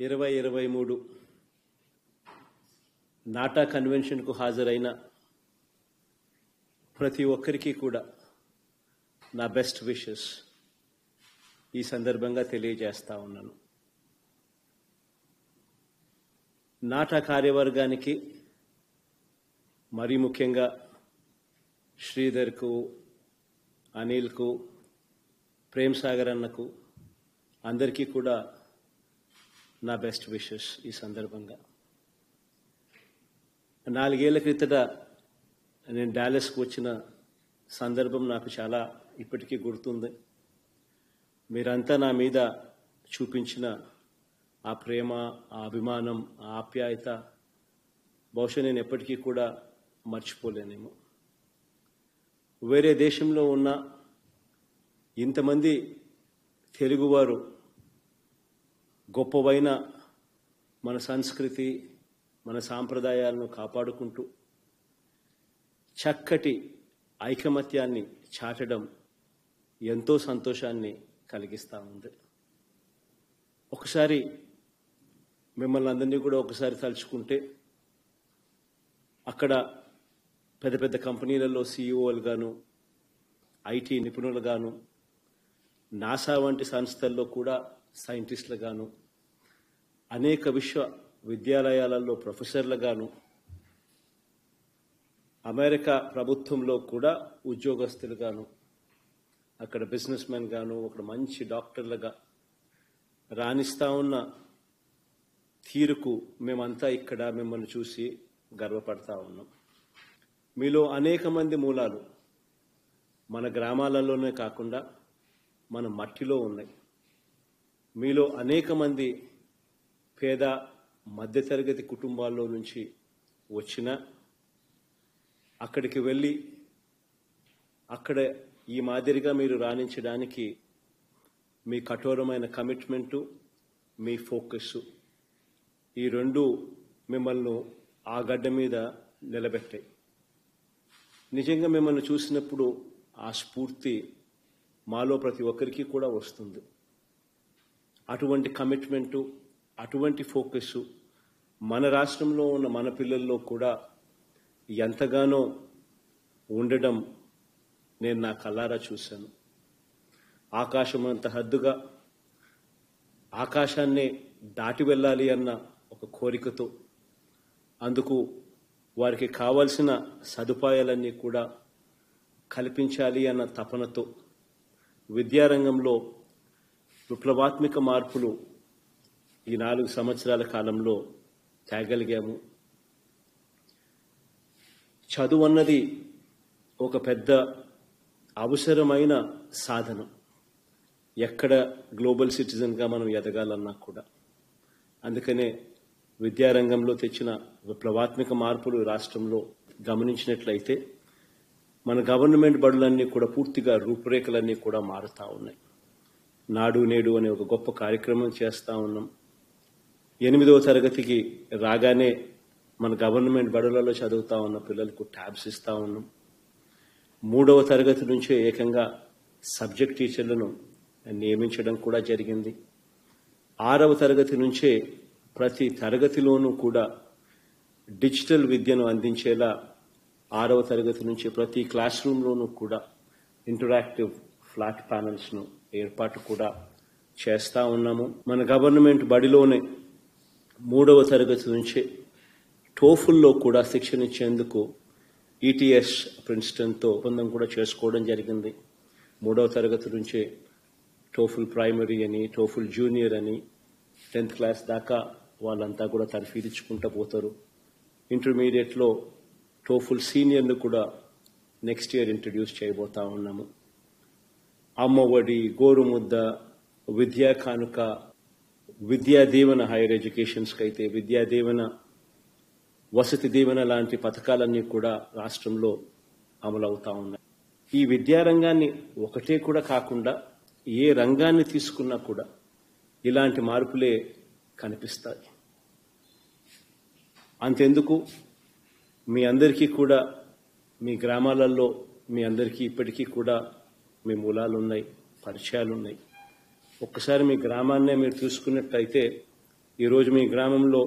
ఇరవై ఇరవై మూడు నాటా కన్వెన్షన్కు హాజరైన ప్రతి ఒక్కరికి కూడా నా బెస్ట్ విషెస్ ఈ సందర్భంగా తెలియజేస్తా ఉన్నాను నాటా కార్యవర్గానికి మరీ ముఖ్యంగా శ్రీధర్కు అనిల్కు ప్రేమ్ సాగర్ అన్నకు అందరికీ కూడా నా బెస్ట్ విషెస్ ఈ సందర్భంగా నాలుగేళ్ల క్రితట నేను డాలస్కు వచ్చిన సందర్భం నాకు చాలా ఇప్పటికీ గుర్తుంది మీరంతా నా మీద చూపించిన ఆ ప్రేమ ఆ అభిమానం ఆ ఆప్యాయత బహుశా నేను ఎప్పటికీ కూడా మర్చిపోలేనేమో వేరే దేశంలో ఉన్న ఇంతమంది తెలుగువారు గొప్పవైన మన సంస్కృతి మన సాంప్రదాయాలను కాపాడుకుంటూ చక్కటి ఐకమత్యాన్ని చాటడం ఎంతో సంతోషాన్ని కలిగిస్తూ ఉంది ఒకసారి మిమ్మల్ని అందరినీ కూడా ఒకసారి తలుచుకుంటే అక్కడ పెద్ద పెద్ద కంపెనీలలో సీఈఓలుగాను ఐటీ నిపుణులుగాను నాసా వంటి సంస్థల్లో కూడా సైంటిస్టులుగాను అనేక విశ్వ విద్యాలయాలలో ప్రొఫెసర్లుగాను అమెరికా ప్రభుత్వంలో కూడా ఉద్యోగస్తులుగాను అక్కడ బిజినెస్ మెన్ గాను అక్కడ మంచి డాక్టర్లుగా రాణిస్తా ఉన్న తీరుకు మేమంతా ఇక్కడ మిమ్మల్ని చూసి గర్వపడతా ఉన్నాం మీలో అనేక మంది మూలాలు మన గ్రామాలలోనే కాకుండా మన మట్టిలో ఉన్నాయి మీలో అనేక మంది పేద మధ్యతరగతి కుటుంబాల్లో నుంచి వచ్చిన అక్కడికి వెళ్ళి అక్కడ ఈ మాదిరిగా మీరు రాణించడానికి మీ కఠోరమైన కమిట్మెంటు మీ ఫోకస్ ఈ రెండు మిమ్మల్ని ఆ గడ్డ మీద నిలబెట్టాయి నిజంగా మిమ్మల్ని చూసినప్పుడు ఆ స్ఫూర్తి మాలో ప్రతి ఒక్కరికి కూడా వస్తుంది అటువంటి కమిట్మెంటు అటువంటి ఫోకస్ మన రాష్ట్రంలో ఉన్న మన పిల్లల్లో కూడా ఎంతగానో ఉండడం నేను నా కల్లారా చూశాను ఆకాశం అంత హద్దుగా ఆకాశాన్నే దాటి వెళ్ళాలి అన్న ఒక కోరికతో అందుకు వారికి కావలసిన సదుపాయాలన్నీ కూడా కల్పించాలి అన్న తపనతో విద్యారంగంలో విప్లవాత్మక మార్పులు ఈ నాలుగు సంవత్సరాల కాలంలో తేగలిగాము చదువు అన్నది ఒక పెద్ద అవసరమైన సాధనం ఎక్కడ గ్లోబల్ సిటిజన్గా మనం ఎదగాలన్నా కూడా అందుకనే విద్యారంగంలో తెచ్చిన విప్లవాత్మక మార్పులు రాష్ట్రంలో గమనించినట్లయితే మన గవర్నమెంట్ బడులన్నీ కూడా పూర్తిగా రూపురేఖలన్నీ కూడా మారుతూ ఉన్నాయి నాడు నేడు అనే ఒక గొప్ప కార్యక్రమం చేస్తూ ఉన్నాం ఎనిమిదవ తరగతికి రాగానే మన గవర్నమెంట్ బడులలో చదువుతా ఉన్న పిల్లలకు ట్యాబ్స్ ఇస్తూ ఉన్నాం మూడవ తరగతి నుంచే ఏకంగా సబ్జెక్ట్ టీచర్లను నియమించడం కూడా జరిగింది ఆరవ తరగతి నుంచే ప్రతి తరగతిలోనూ కూడా డిజిటల్ విద్యను అందించేలా ఆరవ తరగతి నుంచి ప్రతి క్లాస్ రూమ్లోనూ కూడా ఇంటరాక్టివ్ ఫ్లాట్ ప్యానల్స్ను ఏర్పాటు కూడా చేస్తూ ఉన్నాము మన గవర్నమెంట్ బడిలోనే మూడవ తరగతి నుంచే టోఫుల్లో కూడా శిక్షణ ఇచ్చేందుకు ఈటీఎస్ ప్రిన్స్టన్తో ఒప్పందం కూడా చేసుకోవడం జరిగింది మూడవ తరగతి నుంచే టోఫుల్ ప్రైమరీ అని టోఫుల్ జూనియర్ అని టెన్త్ క్లాస్ దాకా వాళ్ళంతా కూడా తర్ఫీదిచ్చుకుంటూ పోతారు ఇంటర్మీడియట్లో టోఫుల్ సీనియర్ను కూడా నెక్స్ట్ ఇయర్ ఇంట్రడ్యూస్ చేయబోతా ఉన్నాము అమ్మఒడి గోరుముద్ద విద్యా కానుక విద్యా దీవెన హైయర్ ఎడ్యుకేషన్స్కి అయితే విద్యా దీవెన వసతి దీవెన లాంటి పథకాలన్నీ కూడా రాష్ట్రంలో అమలవుతా ఉన్నాయి ఈ విద్యారంగాన్ని ఒకటే కూడా కాకుండా ఏ రంగాన్ని తీసుకున్నా కూడా ఇలాంటి మార్పులే కనిపిస్తాయి అంతెందుకు మీ అందరికీ కూడా మీ గ్రామాలలో మీ అందరికీ ఇప్పటికీ కూడా మీ మూలాలు ఉన్నాయి పరిచయాలు ఉన్నాయి ఒక్కసారి మీ గ్రామాన్నే మీరు చూసుకున్నట్టయితే ఈరోజు మీ గ్రామంలో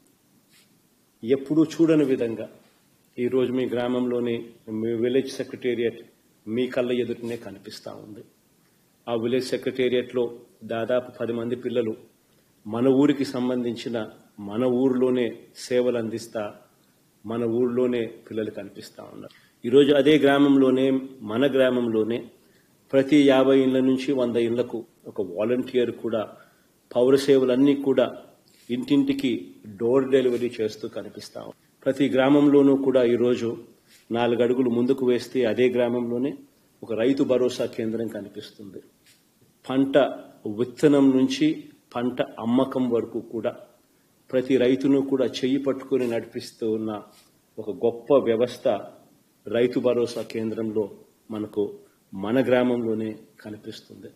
ఎప్పుడూ చూడని విధంగా ఈరోజు మీ గ్రామంలోని మీ విలేజ్ సెక్రటేరియట్ మీ కళ్ళ ఎదుటనే కనిపిస్తూ ఉంది ఆ విలేజ్ సెక్రటేరియట్లో దాదాపు పది మంది పిల్లలు మన ఊరికి సంబంధించిన మన ఊరిలోనే సేవలు అందిస్తా మన ఊరిలోనే పిల్లలు కనిపిస్తూ ఉన్నారు ఈరోజు అదే గ్రామంలోనే మన గ్రామంలోనే ప్రతి యాభై ఇళ్ల నుంచి వంద ఇళ్లకు ఒక వాలంటీర్ కూడా పౌర సేవలన్నీ కూడా ఇంటింటికి డోర్ డెలివరీ చేస్తూ కనిపిస్తా ఉంది. ప్రతి గ్రామంలోనూ కూడా ఈరోజు నాలుగు అడుగులు ముందుకు వేస్తే అదే గ్రామంలోనే ఒక రైతు భరోసా కేంద్రం కనిపిస్తుంది పంట విత్తనం నుంచి పంట అమ్మకం వరకు కూడా ప్రతి రైతును కూడా చెయ్యి పట్టుకుని నడిపిస్తూ ఉన్న ఒక గొప్ప వ్యవస్థ రైతు భరోసా కేంద్రంలో మనకు మన గ్రామంలోనే కనిపిస్తుంది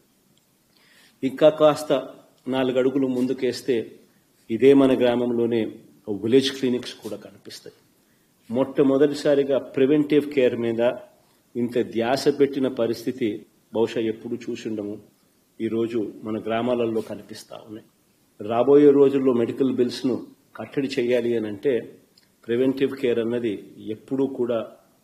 ఇంకా కాస్త నాలుగు అడుగులు ముందుకేస్తే ఇదే మన గ్రామంలోనే విలేజ్ క్లినిక్స్ కూడా కనిపిస్తాయి మొట్టమొదటిసారిగా ప్రివెంటివ్ కేర్ మీద ఇంత ధ్యాస పెట్టిన పరిస్థితి బహుశా ఎప్పుడు చూసిండము ఈరోజు మన గ్రామాలలో కనిపిస్తా ఉన్నాయి రాబోయే రోజుల్లో మెడికల్ బిల్స్ను కట్టడి చేయాలి అని అంటే ప్రివెంటివ్ కేర్ అన్నది ఎప్పుడూ కూడా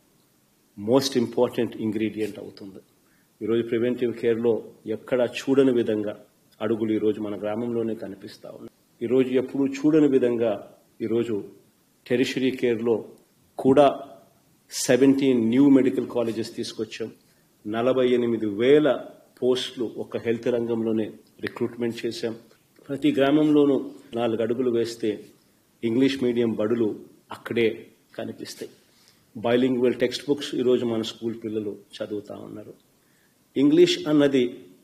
మోస్ట్ ఇంపార్టెంట్ ఇంగ్రీడియంట్ అవుతుంది ఈరోజు ప్రివెంటివ్ కేర్లో ఎక్కడా చూడని విధంగా అడుగులు ఈరోజు మన గ్రామంలోనే కనిపిస్తా ఉన్నాయి ఈరోజు ఎప్పుడూ చూడని విధంగా ఈరోజు టెరిషరీ కేర్లో కూడా సెవెంటీన్ న్యూ మెడికల్ కాలేజెస్ తీసుకొచ్చాం నలభై ఎనిమిది వేల పోస్టులు ఒక హెల్త్ రంగంలోనే రిక్రూట్మెంట్ చేశాం ప్రతి గ్రామంలోనూ నాలుగు అడుగులు వేస్తే ఇంగ్లీష్ మీడియం బడులు అక్కడే కనిపిస్తాయి బైలింగ్వల్ టెక్స్ట్ బుక్స్ ఈరోజు మన స్కూల్ పిల్లలు చదువుతా ఉన్నారు ఇంగ్లీష్ అన్నది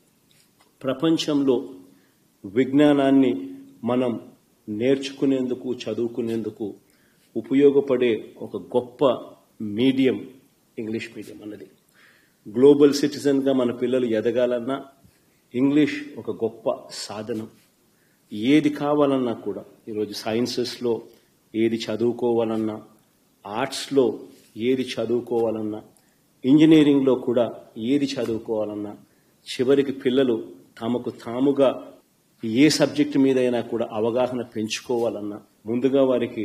ప్రపంచంలో విజ్ఞానాన్ని మనం నేర్చుకునేందుకు చదువుకునేందుకు ఉపయోగపడే ఒక గొప్ప మీడియం ఇంగ్లీష్ మీడియం అన్నది గ్లోబల్ సిటిజన్గా మన పిల్లలు ఎదగాలన్నా ఇంగ్లీష్ ఒక గొప్ప సాధనం ఏది కావాలన్నా కూడా ఈరోజు సైన్సెస్లో ఏది చదువుకోవాలన్నా ఆర్ట్స్లో ఏది చదువుకోవాలన్నా ఇంజనీరింగ్లో కూడా ఏది చదువుకోవాలన్నా చివరికి పిల్లలు తమకు తాముగా ఏ సబ్జెక్టు మీదైనా కూడా అవగాహన పెంచుకోవాలన్నా ముందుగా వారికి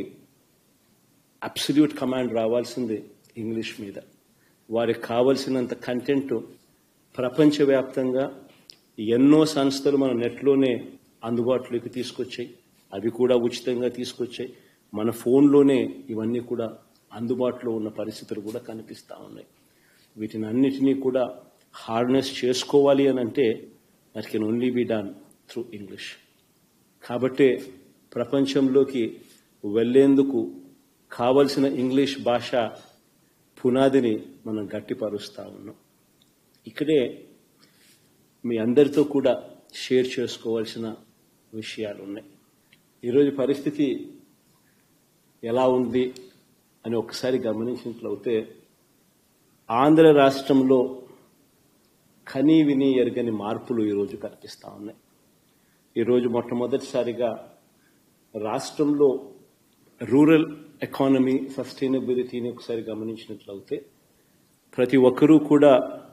అబ్సల్యూట్ కమాండ్ రావాల్సింది ఇంగ్లీష్ మీద వారికి కావలసినంత కంటెంట్ ప్రపంచవ్యాప్తంగా ఎన్నో సంస్థలు మన నెట్లోనే అందుబాటులోకి తీసుకొచ్చాయి అవి కూడా ఉచితంగా తీసుకొచ్చాయి మన ఫోన్లోనే ఇవన్నీ కూడా అందుబాటులో ఉన్న పరిస్థితులు కూడా కనిపిస్తూ ఉన్నాయి వీటిని అన్నిటినీ కూడా హార్నెస్ చేసుకోవాలి అని అంటే that can only be done through English కాబట్టే ప్రపంచంలోకి వెళ్లేందుకు కావలసిన ఇంగ్లీష్ భాష పునాదిని మనం గట్టిపరుస్తా ఉన్నాం ఇక్కడే మీ అందరితో కూడా షేర్ చేసుకోవాల్సిన విషయాలు ఉన్నాయి ఈరోజు పరిస్థితి ఎలా ఉంది అని ఒకసారి గమనించినట్లయితే ఆంధ్ర రాష్ట్రంలో కనీ విని ఎరగని మార్పులు ఈరోజు కనిపిస్తూ ఉన్నాయి ఈరోజు మొట్టమొదటిసారిగా రాష్ట్రంలో రూరల్ ఎకానమీ సస్టైనబిలిటీని ఒకసారి గమనించినట్లయితే ప్రతి ఒక్కరూ కూడా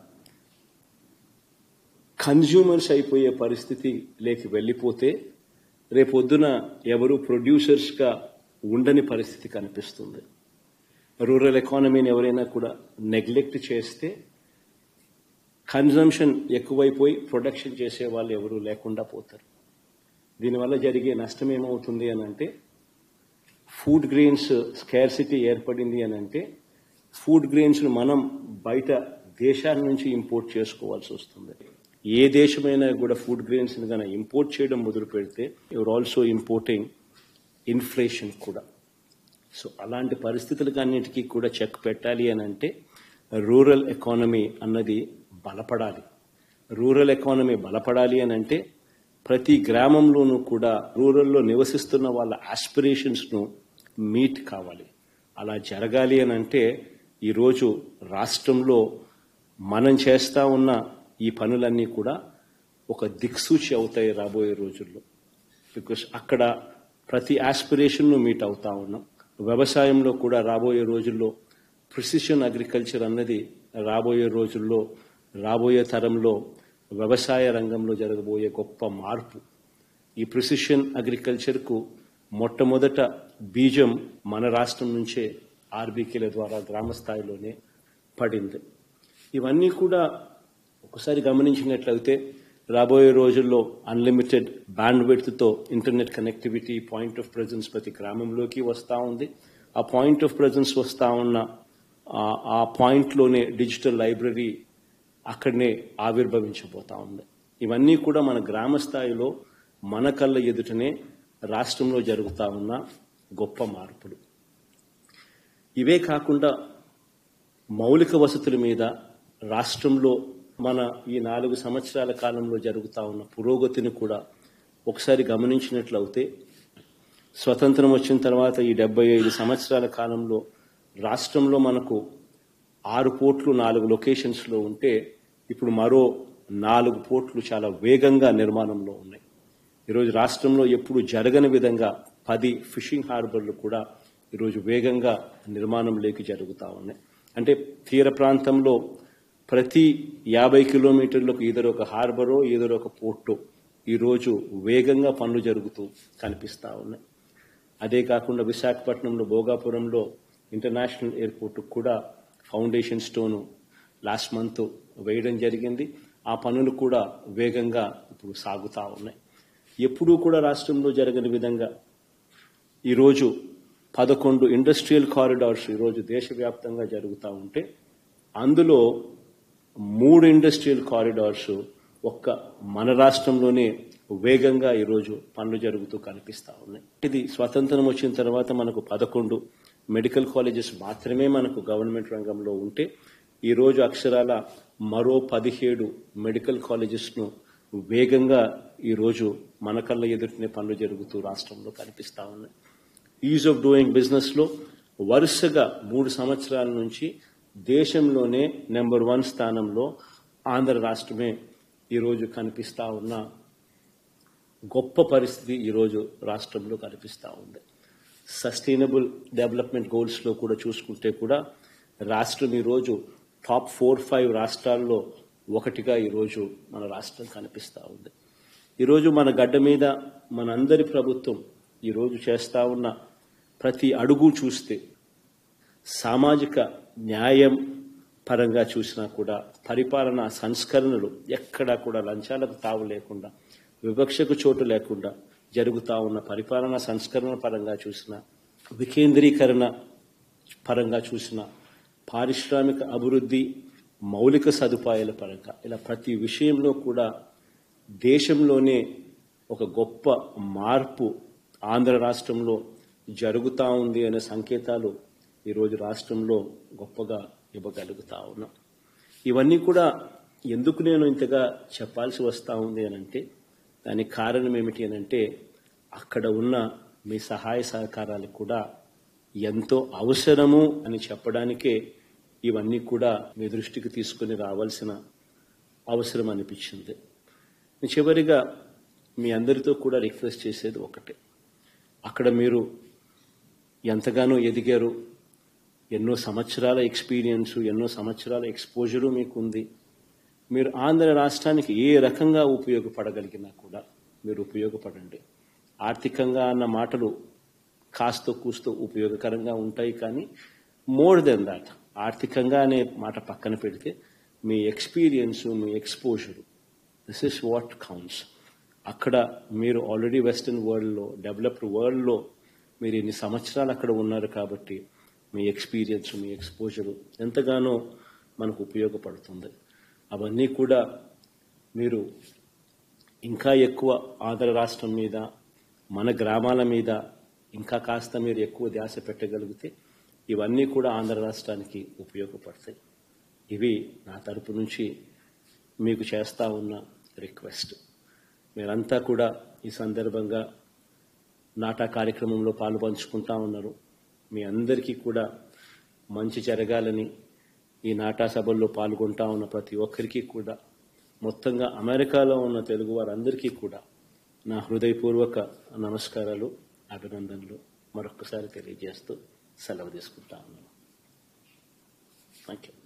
కన్జ్యూమర్స్ అయిపోయే పరిస్థితి లేకి వెళ్ళిపోతే రేపొద్దున ఎవరు ప్రొడ్యూసర్స్గా ఉండని పరిస్థితి కనిపిస్తుంది రూరల్ ఎకానమీని ఎవరైనా కూడా నెగ్లెక్ట్ చేస్తే కన్జంప్షన్ ఎక్కువైపోయి ప్రొడక్షన్ చేసే వాళ్ళు ఎవరు లేకుండా పోతారు దీనివల్ల జరిగే నష్టం ఏమవుతుంది అని అంటే ఫుడ్ గ్రెయిన్స్ స్కేర్సిటీ ఏర్పడింది అని అంటే ఫుడ్ గ్రెయిన్స్ను మనం బయట దేశాల నుంచి ఇంపోర్ట్ చేసుకోవాల్సి వస్తుంది ఏ దేశమైనా కూడా ఫుడ్ గ్రెయిన్స్ని కనుక ఇంపోర్ట్ చేయడం మొదలు పెడితే యువర్ ఆల్సో ఇంపోర్టింగ్ ఇన్ఫ్లేషన్ కూడా సో అలాంటి పరిస్థితులకు అన్నిటికీ కూడా చెక్ పెట్టాలి అని అంటే రూరల్ ఎకానమీ అన్నది బలపడాలి రూరల్ ఎకానమీ బలపడాలి అని అంటే ప్రతి గ్రామంలోనూ కూడా రూరల్లో నివసిస్తున్న వాళ్ళ ఆస్పిరేషన్స్ను మీట్ కావాలి అలా జరగాలి అని అంటే ఈరోజు రాష్ట్రంలో మనం చేస్తా ఉన్న ఈ పనులన్నీ కూడా ఒక దిక్సూచి అవుతాయి రాబోయే రోజుల్లో బికాస్ అక్కడ ప్రతి ఆస్పిరేషన్ను మీట్ అవుతా ఉన్నాం వ్యవసాయంలో కూడా రాబోయే రోజుల్లో ప్రిసిషన్ అగ్రికల్చర్ అన్నది రాబోయే రోజుల్లో రాబోయే తరంలో వ్యవసాయ రంగంలో జరగబోయే గొప్ప మార్పు ఈ ప్రిసిషన్ అగ్రికల్చర్కు మొట్టమొదట బీజం మన రాష్ట్రం నుంచే ఆర్బీకేల ద్వారా గ్రామ స్థాయిలోనే పడింది ఇవన్నీ కూడా ఒకసారి గమనించినట్లయితే రాబోయే రోజుల్లో అన్లిమిటెడ్ బ్యాండ్ తో internet connectivity point of presence ప్రతి గ్రామంలోకి వస్తూ ఉంది ఆ పాయింట్ ఆఫ్ ప్రజెన్స్ వస్తూ ఉన్న ఆ- ఆ పాయింట్లోనే డిజిటల్ లైబ్రరీ అక్కడనే ఆవిర్భవించబోతా ఉంది ఇవన్నీ కూడా మన గ్రామ స్థాయిలో మన కళ్ళ ఎదుటనే రాష్ట్రంలో జరుగుతా ఉన్న గొప్ప మార్పులు ఇవే కాకుండా మౌలిక వసతుల మీద రాష్ట్రంలో మన ఈ నాలుగు సంవత్సరాల కాలంలో జరుగుతా ఉన్న పురోగతిని కూడా ఒకసారి గమనించినట్లయితే స్వతంత్రం వచ్చిన తర్వాత ఈ డెబ్బై ఐదు సంవత్సరాల కాలంలో రాష్ట్రంలో మనకు ఆరు పోర్ట్లు నాలుగు లొకేషన్స్లో ఉంటే ఇప్పుడు మరో నాలుగు పోర్ట్లు చాలా వేగంగా నిర్మాణంలో ఉన్నాయి ఈరోజు రాష్ట్రంలో ఎప్పుడు జరగని విధంగా పది ఫిషింగ్ హార్బర్లు కూడా ఈరోజు వేగంగా నిర్మాణంలోకి జరుగుతూ ఉన్నాయి అంటే తీర ప్రాంతంలో ప్రతి యాభై కిలోమీటర్లకు ఈదరు ఒక హార్బరో ఈదరు ఒక పోర్టో ఈరోజు వేగంగా పనులు జరుగుతూ కనిపిస్తూ ఉన్నాయి అదే కాకుండా విశాఖపట్నంలో భోగాపురంలో ఇంటర్నేషనల్ ఎయిర్పోర్ట్ కూడా ఫౌండేషన్ స్టోను లాస్ట్ మంత్ వేయడం జరిగింది ఆ పనులు కూడా వేగంగా ఇప్పుడు సాగుతూ ఉన్నాయి ఎప్పుడూ కూడా రాష్ట్రంలో జరగని విధంగా ఈరోజు పదకొండు ఇండస్ట్రియల్ కారిడార్స్ ఈరోజు దేశవ్యాప్తంగా జరుగుతూ ఉంటే అందులో మూడు ఇండస్ట్రియల్ కారిడార్స్ ఒక్క మన రాష్ట్రంలోనే వేగంగా ఈరోజు పనులు జరుగుతూ కనిపిస్తా ఉన్నాయి ఇది స్వతంత్రం వచ్చిన తర్వాత మనకు పదకొండు మెడికల్ కాలేజెస్ మాత్రమే మనకు గవర్నమెంట్ రంగంలో ఉంటే ఈరోజు అక్షరాల మరో పదిహేడు మెడికల్ కాలేజెస్ను వేగంగా ఈరోజు మన కళ్ళ ఎదుటినే పనులు జరుగుతూ రాష్ట్రంలో కనిపిస్తా ఉన్నాయి ఈజ్ ఆఫ్ డూయింగ్ బిజినెస్ లో వరుసగా మూడు సంవత్సరాల నుంచి దేశంలోనే నెంబర్ వన్ స్థానంలో ఆంధ్ర రాష్ట్రమే ఈరోజు కనిపిస్తా ఉన్న గొప్ప పరిస్థితి ఈరోజు రాష్ట్రంలో కనిపిస్తా ఉంది సస్టైనబుల్ డెవలప్మెంట్ గోల్స్ లో కూడా చూసుకుంటే కూడా రాష్ట్రం ఈరోజు టాప్ ఫోర్ ఫైవ్ రాష్ట్రాల్లో ఒకటిగా ఈరోజు మన రాష్ట్రం కనిపిస్తా ఉంది ఈరోజు మన గడ్డ మీద మనందరి ప్రభుత్వం ఈరోజు చేస్తా ఉన్న ప్రతి అడుగు చూస్తే సామాజిక న్యాయం పరంగా చూసినా కూడా పరిపాలన సంస్కరణలు ఎక్కడా కూడా లంచాలకు తావు లేకుండా వివక్షకు చోటు లేకుండా జరుగుతా ఉన్న పరిపాలన సంస్కరణ పరంగా చూసిన వికేంద్రీకరణ పరంగా చూసిన పారిశ్రామిక అభివృద్ధి మౌలిక సదుపాయాల పరంగా ఇలా ప్రతి విషయంలో కూడా దేశంలోనే ఒక గొప్ప మార్పు ఆంధ్ర రాష్ట్రంలో జరుగుతూ ఉంది అనే సంకేతాలు ఈరోజు రాష్ట్రంలో గొప్పగా ఇవ్వగలుగుతా ఉన్నాం ఇవన్నీ కూడా ఎందుకు నేను ఇంతగా చెప్పాల్సి వస్తూ ఉంది అని అంటే దానికి కారణం ఏమిటి అని అంటే అక్కడ ఉన్న మీ సహాయ సహకారాలు కూడా ఎంతో అవసరము అని చెప్పడానికే ఇవన్నీ కూడా మీ దృష్టికి తీసుకుని రావాల్సిన అవసరం అనిపించింది చివరిగా మీ అందరితో కూడా రిక్వెస్ట్ చేసేది ఒకటే అక్కడ మీరు ఎంతగానో ఎదిగారు ఎన్నో సంవత్సరాల ఎక్స్పీరియన్స్ ఎన్నో సంవత్సరాల ఎక్స్పోజరు మీకుంది మీరు ఆంధ్ర రాష్ట్రానికి ఏ రకంగా ఉపయోగపడగలిగినా కూడా మీరు ఉపయోగపడండి ఆర్థికంగా అన్న మాటలు కాస్తో కూస్తో ఉపయోగకరంగా ఉంటాయి కానీ మోర్ దెన్ దాట్ ఆర్థికంగా అనే మాట పక్కన పెడితే మీ ఎక్స్పీరియన్స్ మీ exposure this is what counts అక్కడ మీరు ఆల్రెడీ వెస్టర్న్ వరల్డ్లో డెవలప్డ్ వరల్డ్లో మీరు ఇన్ని సంవత్సరాలు అక్కడ ఉన్నారు కాబట్టి మీ ఎక్స్పీరియన్స్ మీ ఎక్స్పోజరు ఎంతగానో మనకు ఉపయోగపడుతుంది అవన్నీ కూడా మీరు ఇంకా ఎక్కువ ఆంధ్ర రాష్ట్రం మీద మన గ్రామాల మీద ఇంకా కాస్త మీరు ఎక్కువ ధ్యాస పెట్టగలిగితే ఇవన్నీ కూడా ఆంధ్ర రాష్ట్రానికి ఉపయోగపడతాయి ఇవి నా తరపు నుంచి మీకు చేస్తా ఉన్న రిక్వెస్ట్ మీరంతా కూడా ఈ సందర్భంగా నాటా కార్యక్రమంలో పాలు పంచుకుంటా ఉన్నారు మీ అందరికీ కూడా మంచి జరగాలని ఈ నాటా సభల్లో పాల్గొంటా ఉన్న ప్రతి ఒక్కరికి కూడా మొత్తంగా అమెరికాలో ఉన్న తెలుగు వారందరికీ కూడా నా హృదయపూర్వక నమస్కారాలు అభినందనలు మరొకసారి తెలియజేస్తూ సెలవు తీసుకుంటా ఉన్నాను థ్యాంక్ యూ